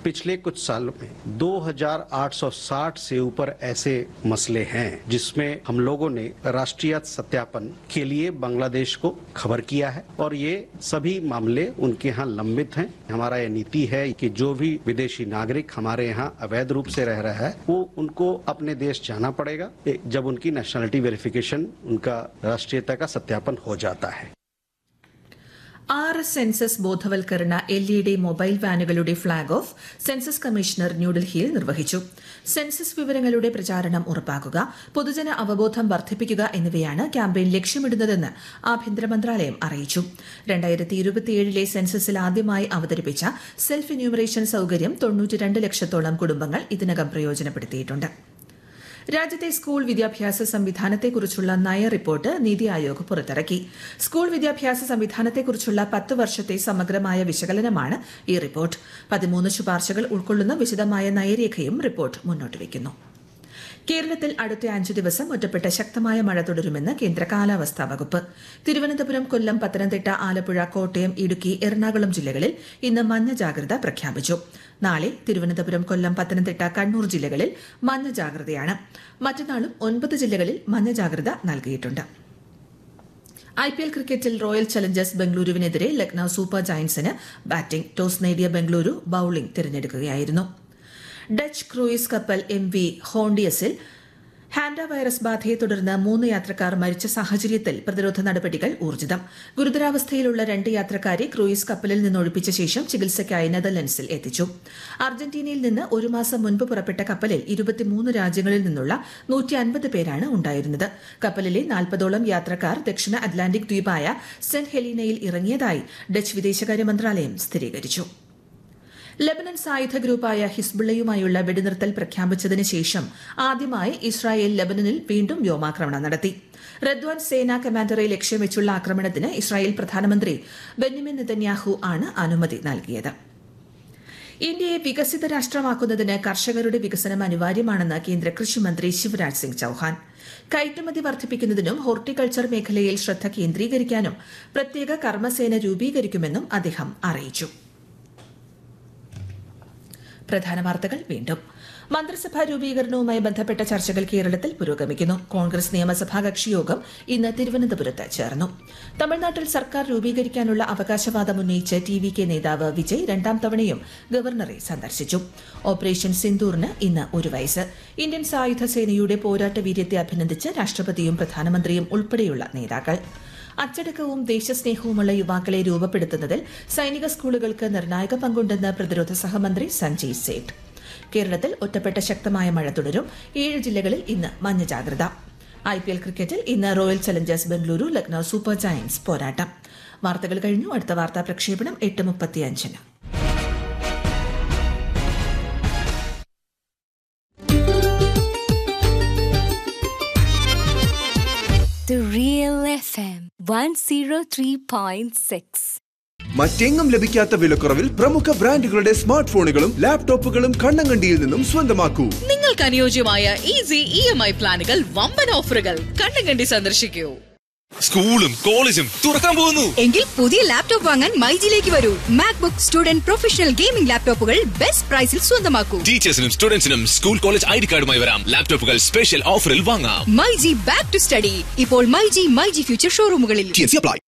पिछले कुछ सालों में 2860 से ऊपर ऐसे मसले हैं जिसमें हम लोगों ने राष्ट्रीय सत्यापन के लिए बांग्लादेश को खबर किया है और ये सभी मामले उनके यहाँ लंबित हैं हमारा ये नीति है कि जो भी विदेशी नागरिक हमारे यहाँ अवैध रूप से रह रहा है वो उनको अपने देश जाना पड़ेगा ए- जब उनकी नेशनलिटी वेरिफिकेशन उनका राष्ट्रीयता का सत्यापन हो जाता है ആറ് സെൻസസ് ബോധവൽക്കരണ എൽ ഇ ഡി മൊബൈൽ വാനുകളുടെ ഫ്ളാഗ് ഓഫ് സെൻസസ് കമ്മീഷണർ ന്യൂഡൽഹിയിൽ നിർവഹിച്ചു സെൻസസ് വിവരങ്ങളുടെ പ്രചാരണം ഉറപ്പാക്കുക പൊതുജന അവബോധം വർദ്ധിപ്പിക്കുക എന്നിവയാണ് ക്യാമ്പയിൻ ലക്ഷ്യമിടുന്നതെന്ന് ആഭ്യന്തര മന്ത്രാലയം അറിയിച്ചു രണ്ടായിരത്തി ഇരുപത്തിയേഴിലെ സെൻസസിൽ ആദ്യമായി അവതരിപ്പിച്ച സെൽഫ് എന്യൂമറേഷൻ സൌകര്യം തൊണ്ണൂറ്റിരണ്ട് ലക്ഷത്തോളം കുടുംബങ്ങൾ ഇതിനകം പ്രയോജനപ്പെടുത്തിയിട്ടുണ്ട് രാജ്യത്തെ സ്കൂൾ വിദ്യാഭ്യാസ സംവിധാനത്തെക്കുറിച്ചുള്ള നയ റിപ്പോർട്ട് നീതി ആയോഗ് പുറത്തിറക്കി സ്കൂൾ വിദ്യാഭ്യാസ സംവിധാനത്തെക്കുറിച്ചുള്ള പത്ത് വർഷത്തെ സമഗ്രമായ വിശകലനമാണ് ഈ റിപ്പോർട്ട് പതിമൂന്ന് ശുപാർശകൾ ഉൾക്കൊള്ളുന്ന വിശദമായ നയരേഖയും റിപ്പോർട്ട് മുന്നോട്ട് വയ്ക്കുന്നു കേരളത്തിൽ അടുത്ത അഞ്ചു ദിവസം ഒറ്റപ്പെട്ട ശക്തമായ മഴ തുടരുമെന്ന് കേന്ദ്ര കാലാവസ്ഥാ വകുപ്പ് തിരുവനന്തപുരം കൊല്ലം പത്തനംതിട്ട ആലപ്പുഴ കോട്ടയം ഇടുക്കി എറണാകുളം ജില്ലകളിൽ ഇന്ന് മഞ്ഞ ജാഗ്രത പ്രഖ്യാപിച്ചു നാളെ തിരുവനന്തപുരം കൊല്ലം പത്തനംതിട്ട കണ്ണൂർ ജില്ലകളിൽ മഞ്ഞ ജാഗ്രതയാണ് മറ്റന്നാളും ഒൻപത് ജില്ലകളിൽ മഞ്ഞ ജാഗ്രത നൽകിയിട്ടുണ്ട് ഐ പി എൽ ക്രിക്കറ്റിൽ റോയൽ ചലഞ്ചേഴ്സ് ബംഗളൂരുവിനെതിരെ ലക്നൌ സൂപ്പർ ജയന്റ്സിന് ബാറ്റിംഗ് ടോസ് നേടിയ ബംഗളൂരു ബൌളിംഗ് തിരഞ്ഞെടുക്കുകയായിരുന്നു ഡച്ച് ക്രൂയിസ് കപ്പൽ എം വി ഹോണ്ടിയസിൽ ഹാൻഡ വൈറസ് ബാധയെ തുടർന്ന് മൂന്ന് യാത്രക്കാർ മരിച്ച സാഹചര്യത്തിൽ പ്രതിരോധ നടപടികൾ ഊർജിതം ഗുരുതരാവസ്ഥയിലുള്ള രണ്ട് യാത്രക്കാരെ ക്രൂയിസ് കപ്പലിൽ നിന്ന് ഒഴിപ്പിച്ച ശേഷം ചികിത്സയ്ക്കായി നെതർലൻഡ്സിൽ എത്തിച്ചു അർജന്റീനയിൽ നിന്ന് ഒരു മാസം മുൻപ് പുറപ്പെട്ട കപ്പലിൽ ഇരുപത്തിമൂന്ന് രാജ്യങ്ങളിൽ നിന്നുള്ള നൂറ്റി അൻപത് പേരാണ് ഉണ്ടായിരുന്നത് കപ്പലിലെ നാൽപ്പതോളം യാത്രക്കാർ ദക്ഷിണ അറ്റ്ലാന്റിക് ദ്വീപായ സെന്റ് ഹെലീനയിൽ ഇറങ്ങിയതായി ഡച്ച് വിദേശകാര്യ മന്ത്രാലയം സ്ഥിരീകരിച്ചു ലബനൻ സായുധ ഗ്രൂപ്പായ ഹിസ്ബുള്ളയുമായുള്ള വെടിനിർത്തൽ പ്രഖ്യാപിച്ചതിന് ശേഷം ആദ്യമായി ഇസ്രായേൽ ലബനനിൽ വീണ്ടും വ്യോമാക്രമണം നടത്തി റദ്വാൻ സേനാ കമാൻഡറെ ലക്ഷ്യം വെച്ചുള്ള ആക്രമണത്തിന് ഇസ്രായേൽ പ്രധാനമന്ത്രി ബെന്യമിൻ നെതന്യാഹു ആണ് അനുമതി നൽകിയത് ഇന്ത്യയെ വികസിത രാഷ്ട്രമാക്കുന്നതിന് കർഷകരുടെ വികസനം അനിവാര്യമാണെന്ന് കേന്ദ്ര കൃഷിമന്ത്രി ശിവരാജ് സിംഗ് ചൌഹാൻ കയറ്റുമതി വർദ്ധിപ്പിക്കുന്നതിനും ഹോർട്ടിക്കൾച്ചർ മേഖലയിൽ ശ്രദ്ധ കേന്ദ്രീകരിക്കാനും പ്രത്യേക കർമ്മസേന രൂപീകരിക്കുമെന്നും അദ്ദേഹം അറിയിച്ചു പ്രധാന വാർത്തകൾ വീണ്ടും മന്ത്രിസഭാ രൂപീകരണവുമായി ബന്ധപ്പെട്ട ചർച്ചകൾ കേരളത്തിൽ പുരോഗമിക്കുന്നു കോൺഗ്രസ് നിയമസഭാ കക്ഷിയോഗം ഇന്ന് തിരുവനന്തപുരത്ത് ചേർന്നു തമിഴ്നാട്ടിൽ സർക്കാർ രൂപീകരിക്കാനുള്ള അവകാശവാദം ഉന്നയിച്ച് ടി വി കെ നേതാവ് വിജയ് രണ്ടാം തവണയും ഗവർണറെ സന്ദർശിച്ചു ഓപ്പറേഷൻ സിന്ദൂറിന് ഇന്ന് ഒരു വയസ്സ് ഇന്ത്യൻ സായുധ സേനയുടെ പോരാട്ട വീര്യത്തെ അഭിനന്ദിച്ച് രാഷ്ട്രപതിയും പ്രധാനമന്ത്രിയും ഉൾപ്പെടെയുള്ള നേതാക്കൾ അച്ചടക്കവും ദേശസ്നേഹവുമുള്ള യുവാക്കളെ രൂപപ്പെടുത്തുന്നതിൽ സൈനിക സ്കൂളുകൾക്ക് നിർണായക പങ്കുണ്ടെന്ന് പ്രതിരോധ സഹമന്ത്രി സഞ്ജയ് സേഠ് കേരളത്തിൽ ഒറ്റപ്പെട്ട ശക്തമായ മഴ തുടരും ഏഴ് ജില്ലകളിൽ ഇന്ന് മഞ്ഞ ജാഗ്രത ഐ പി എൽ ക്രിക്കറ്റിൽ ഇന്ന് royal challengers Bengaluru Lucknow super giants പോരാട്ടം വാർത്തകൾ കഴിഞ്ഞു അടുത്ത വാർത്താ പ്രക്ഷേപണം എട്ട് മുപ്പത്തിയഞ്ചിന് The Real FM 103.6. മറ്റെങ്ങും ലഭിക്കാത്ത വിലക്കുറവിൽ പ്രമുഖ ബ്രാൻഡുകളുടെ സ്മാർട്ട് ഫോണുകളും ലാപ്ടോപ്പുകളും കണ്ണങ്കണ്ടിയിൽ നിന്നും സ്വന്തമാക്കൂ നിങ്ങൾക്ക് അനുയോജ്യമായ ഈസി ഇ എം ഐ പ്ലാനുകൾ വമ്പൻ ഓഫറുകൾ കണ്ണുകണ്ടി സന്ദർശിക്കൂ സ്കൂളും കോളേജും തുറക്കാൻ പോകുന്നു എങ്കിൽ പുതിയ ലാപ്ടോപ്പ് വാങ്ങാൻ മൈജിലേക്ക് വരൂ മാക്ബുക്ക് സ്റ്റുഡന്റ് പ്രൊഫഷണൽ ഗെയിമിംഗ് ലാപ്ടോപ്പുകൾ ബെസ്റ്റ് പ്രൈസിൽ സ്വന്തമാക്കൂ ടീച്ചേഴ്സിനും സ്റ്റുഡൻസിനും സ്കൂൾ കോളേജ് ഐ ഡി കാർഡുമായി വരാം ലാപ്ടോപ്പുകൾ സ്പെഷ്യൽ ഓഫറിൽ വാങ്ങാം മൈജി ബാക്ക് ടു സ്റ്റഡി ഇപ്പോൾ മൈജി മൈജി ഫ്യൂച്ചർ ഷോറൂമുകളിൽ അപ്ലൈ